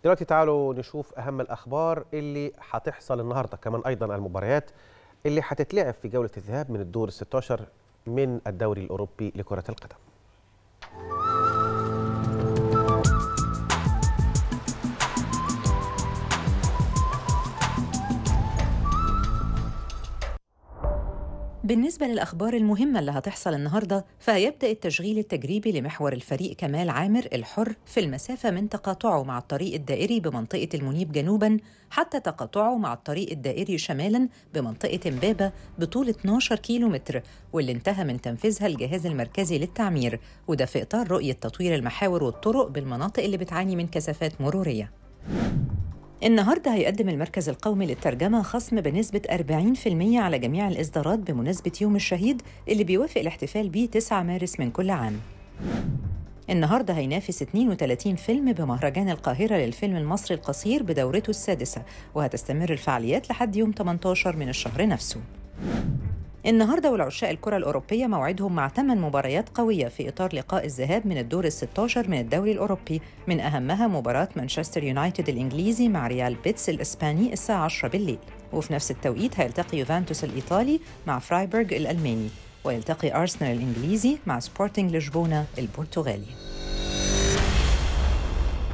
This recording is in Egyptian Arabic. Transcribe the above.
دلوقتي تعالوا نشوف أهم الأخبار اللي هتحصل النهاردة كمان أيضا المباريات اللي هتتلعب في جولة الذهاب من الدور 16 من الدوري الأوروبي لكرة القدم بالنسبة للأخبار المهمة اللي هتحصل النهاردة فهيبدأ التشغيل التجريبي لمحور الفريق كمال عامر الحر في المسافة من تقاطعه مع الطريق الدائري بمنطقة المنيب جنوباً حتى تقاطعه مع الطريق الدائري شمالاً بمنطقة إمبابة بطول 12 كيلو متر واللي انتهى من تنفيذها الجهاز المركزي للتعمير وده في إطار رؤية تطوير المحاور والطرق بالمناطق اللي بتعاني من كثافات مرورية النهارده هيقدم المركز القومي للترجمة خصم بنسبة 40% على جميع الإصدارات بمناسبة يوم الشهيد اللي بيوافق الاحتفال بيه 9 مارس من كل عام. النهارده هينافس 32 فيلم بمهرجان القاهرة للفيلم المصري القصير بدورته السادسة وهتستمر الفعاليات لحد يوم 18 من الشهر نفسه. النهارده والعشاق الكرة الأوروبية موعدهم مع ثمان مباريات قوية في إطار لقاء الذهاب من الدور ال 16 من الدوري الأوروبي من أهمها مباراة مانشستر يونايتد الإنجليزي مع ريال بيتس الإسباني الساعة 10 بالليل وفي نفس التوقيت هيلتقي يوفنتوس الإيطالي مع فرايبورغ الألماني ويلتقي أرسنال الإنجليزي مع سبورتنج لشبونة البرتغالي